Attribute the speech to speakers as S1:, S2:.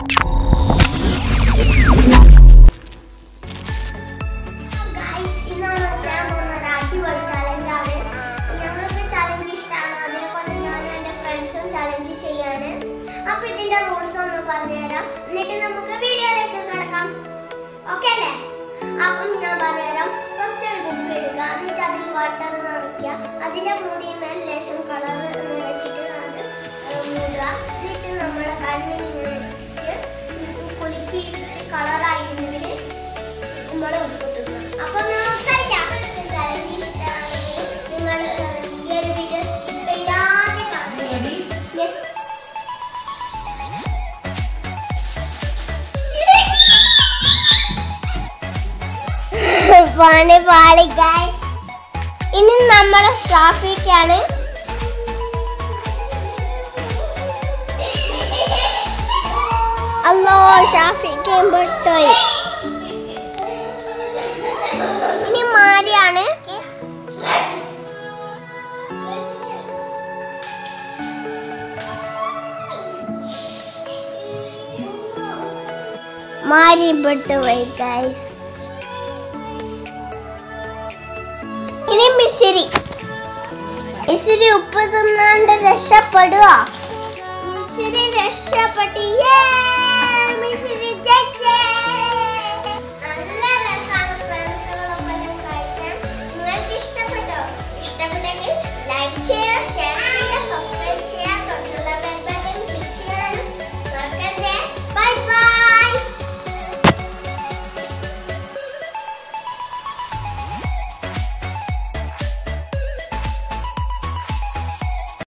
S1: Guys, ഇന്ന് നമ്മൾ ചെയ്യാൻ പോകുന്ന ഒരു അടിപൊളി challenge ആണ്. ഞങ്ങൾക്ക് challenge ഇഷ്ടാണ്. അതിനെക്കൊണ്ട് ഞാനും എൻ്റെ friends ഉം challenge ചെയ്യാണ്. അപ്പൊ ഇതിന്റെ rules ഒന്ന് പറഞ്ഞുതരാം. എന്നിട്ട് നമുക്ക് വീഡിയോയിലേക്ക് കിടക്കാം ഓക്കെ അല്ലേ അപ്പം ഞാൻ പറഞ്ഞുതരാം ഫസ്റ്റ് ഒരു കുപ്പി എടുക്കുക എന്നിട്ട് അതിൽ വാട്ടർ നിറയ്ക്കുക അതിന്റെ മൂടിയുമേൽ ലേശം കളർ നിറച്ചിട്ട് അത് മൂടുക എന്നിട്ട് നമ്മുടെ കണ്ണിന് ഇങ്ങനെ ഇട്ടിട്ട് കുലുക്കിയിട്ട് കളറായിട്ടുണ്ടെങ്കിൽ നമ്മൾ ഉൾപ്പെടുത്തുന്നു അപ്പൊ നമുക്ക് കഴിക്കാം ചലഞ്ച് ഇഷ്ടമാണെങ്കിൽ നിങ്ങൾ ഈ ഒരു വീഡിയോ സ്കിപ്പ് ചെയ്യാതെ കാണുക യെസ് പാണി പാളി ഗായ് ഇനി നമ്മളെ ഷാഫിക്കാണ് അല്ലോ ഷാഫിക്ക് പെട്ടോയി ഇനി മാരിയാണ് മാരി പെട്ടുപോയി ഗൈസ് ഇനി മിസിരി മിസിരി ഉപ്പ് തിന്നാണ്ട് രക്ഷപ്പെടുക മിസിരി രക്ഷപ്പെട്ടു യേ